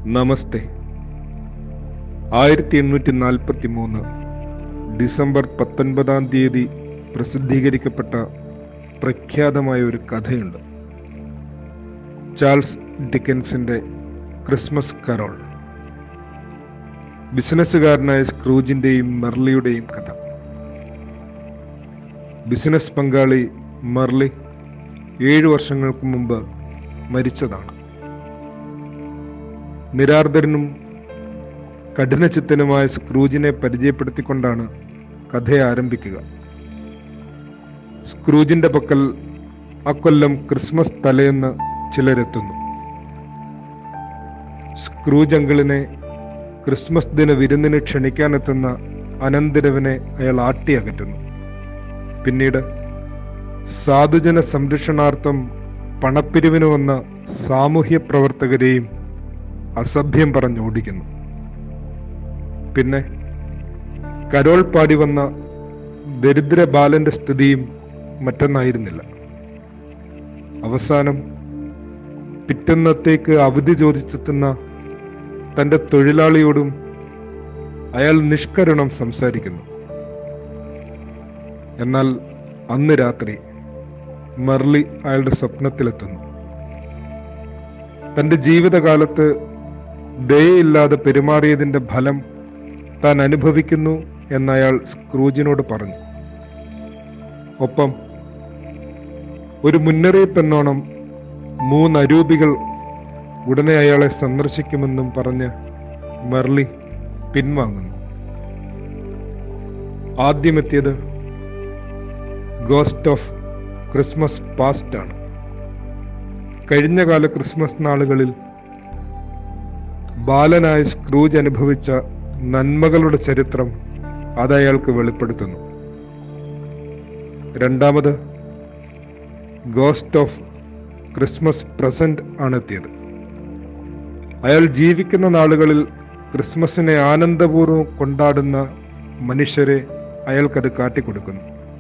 നമസ്തേ ആയിരത്തി എണ്ണൂറ്റി നാൽപ്പത്തി മൂന്ന് ഡിസംബർ പത്തൊൻപതാം തീയതി പ്രസിദ്ധീകരിക്കപ്പെട്ട പ്രഖ്യാതമായ ഒരു കഥയുണ്ട് ചാൾസ് ഡിക്കൻസിന്റെ ക്രിസ്മസ് കരോൾ ബിസിനസ്സുകാരനായ സ്ക്രൂജിന്റെയും മെർലിയുടെയും കഥ ബിസിനസ് പങ്കാളി മെർലി ഏഴു വർഷങ്ങൾക്ക് മുമ്പ് മരിച്ചതാണ് നിരാർദ്രനും കഠിനചിത്തനുമായ സ്ക്രൂജിനെ പരിചയപ്പെടുത്തിക്കൊണ്ടാണ് കഥ ആരംഭിക്കുക സ്ക്രൂജിന്റെ പക്കൽ അക്കൊല്ലം ക്രിസ്മസ് തലേന്ന് ചിലരെത്തുന്നു സ്ക്രൂജ് അങ്കിളിനെ ക്രിസ്മസ് ദിന വിരുന്നിന് ക്ഷണിക്കാനെത്തുന്ന അനന്തരവനെ അയാൾ ആട്ടി അകറ്റുന്നു പിന്നീട് സാധുജന സംരക്ഷണാർത്ഥം പണപ്പിരിവിന് വന്ന സാമൂഹ്യ പ്രവർത്തകരെയും അസഭ്യം പറഞ്ഞോടിക്കുന്നു പിന്നെ കരോൾ പാടി വന്ന ദരിദ്ര ബാലന്റെ സ്ഥിതിയും മറ്റൊന്നായിരുന്നില്ല അവസാനം പിറ്റന്നത്തേക്ക് അവധി ചോദിച്ചെത്തുന്ന തന്റെ തൊഴിലാളിയോടും അയാൾ നിഷ്കരുണം സംസാരിക്കുന്നു എന്നാൽ അന്ന് രാത്രി മെർലി അയാളുടെ സ്വപ്നത്തിലെത്തുന്നു തന്റെ ജീവിതകാലത്ത് ദയയില്ലാതെ പെരുമാറിയതിന്റെ ഫലം താൻ അനുഭവിക്കുന്നു എന്നയാൾ സ്ക്രൂജിനോട് പറഞ്ഞു ഒപ്പം ഒരു മുന്നറിയിപ്പ് എന്നോണം മൂന്ന് അരൂപികൾ ഉടനെ അയാളെ സന്ദർശിക്കുമെന്നും പറഞ്ഞ് മെർലി പിൻവാങ്ങുന്നു ആദ്യമെത്തിയത് ഗോസ്റ്റ് ഓഫ് ക്രിസ്മസ് പാസ്റ്റ് ആണ് കഴിഞ്ഞകാല ക്രിസ്മസ് നാളുകളിൽ ബാലനായ സ്ക്രൂജ് അനുഭവിച്ച നന്മകളുടെ ചരിത്രം അത് അയാൾക്ക് വെളിപ്പെടുത്തുന്നു രണ്ടാമത് ഗോസ്റ്റ് ഓഫ് ക്രിസ്മസ് പ്രസന്റ് ആണ് എത്തിയത് അയാൾ ജീവിക്കുന്ന നാളുകളിൽ ക്രിസ്മസിനെ ആനന്ദപൂർവ്വം കൊണ്ടാടുന്ന മനുഷ്യരെ അയാൾക്കത് കാട്ടിക്കൊടുക്കുന്നു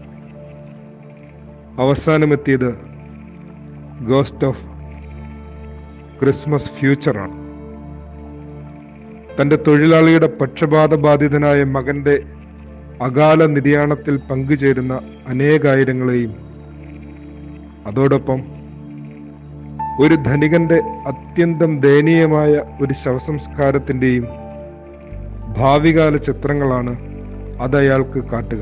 അവസാനമെത്തിയത് ഗോസ്റ്റ് ഓഫ് ക്രിസ്മസ് ഫ്യൂച്ചറാണ് തന്റെ തൊഴിലാളിയുടെ പക്ഷപാത ബാധിതനായ മകന്റെ അകാല നിര്യാണത്തിൽ പങ്കുചേരുന്ന അനേകായിരങ്ങളെയും അതോടൊപ്പം ഒരു ധനികന്റെ അത്യന്തം ദയനീയമായ ഒരു ശവസംസ്കാരത്തിന്റെയും ഭാവികാല ചിത്രങ്ങളാണ് അത് അയാൾക്ക് കാട്ടുക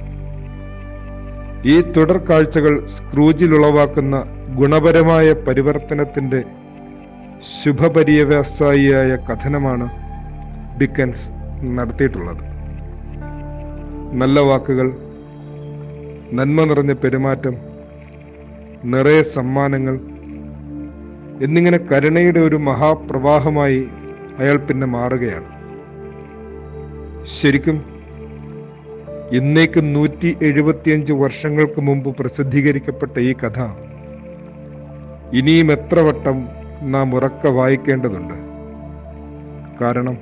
ഈ തുടർ കാഴ്ചകൾ സ്ക്രൂജിൽ ഉളവാക്കുന്ന ഗുണപരമായ പരിവർത്തനത്തിന്റെ ശുഭപര്യവസായിയായ കഥനമാണ് ഡിക്കൻസ് നടത്തിയിട്ടുള്ളത് നല്ല വാക്കുകൾ നന്മ നിറഞ്ഞ പെരുമാറ്റം നിറയെ സമ്മാനങ്ങൾ എന്നിങ്ങനെ കരുണയുടെ ഒരു മഹാപ്രവാഹമായി അയാൾ പിന്നെ മാറുകയാണ് ശരിക്കും ഇന്നേക്ക് നൂറ്റി എഴുപത്തിയഞ്ച് വർഷങ്ങൾക്ക് മുമ്പ് പ്രസിദ്ധീകരിക്കപ്പെട്ട ഈ കഥ ഇനിയും എത്ര വട്ടം നാം ഉറക്ക വായിക്കേണ്ടതുണ്ട് കാരണം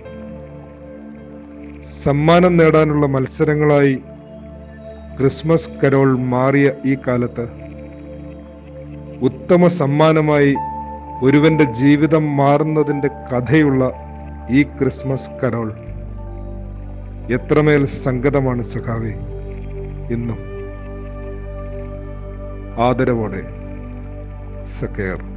സമ്മാനം നേടാനുള്ള മത്സരങ്ങളായി ക്രിസ്മസ് കരോൾ മാറിയ ഈ കാലത്ത് ഉത്തമ സമ്മാനമായി ഒരുവന്റെ ജീവിതം മാറുന്നതിന്റെ കഥയുള്ള ഈ ക്രിസ്മസ് കരോൾ എത്രമേൽ സംഗതമാണ് സഖാവെ ഇന്നും ആദരവോടെ സക്കേർ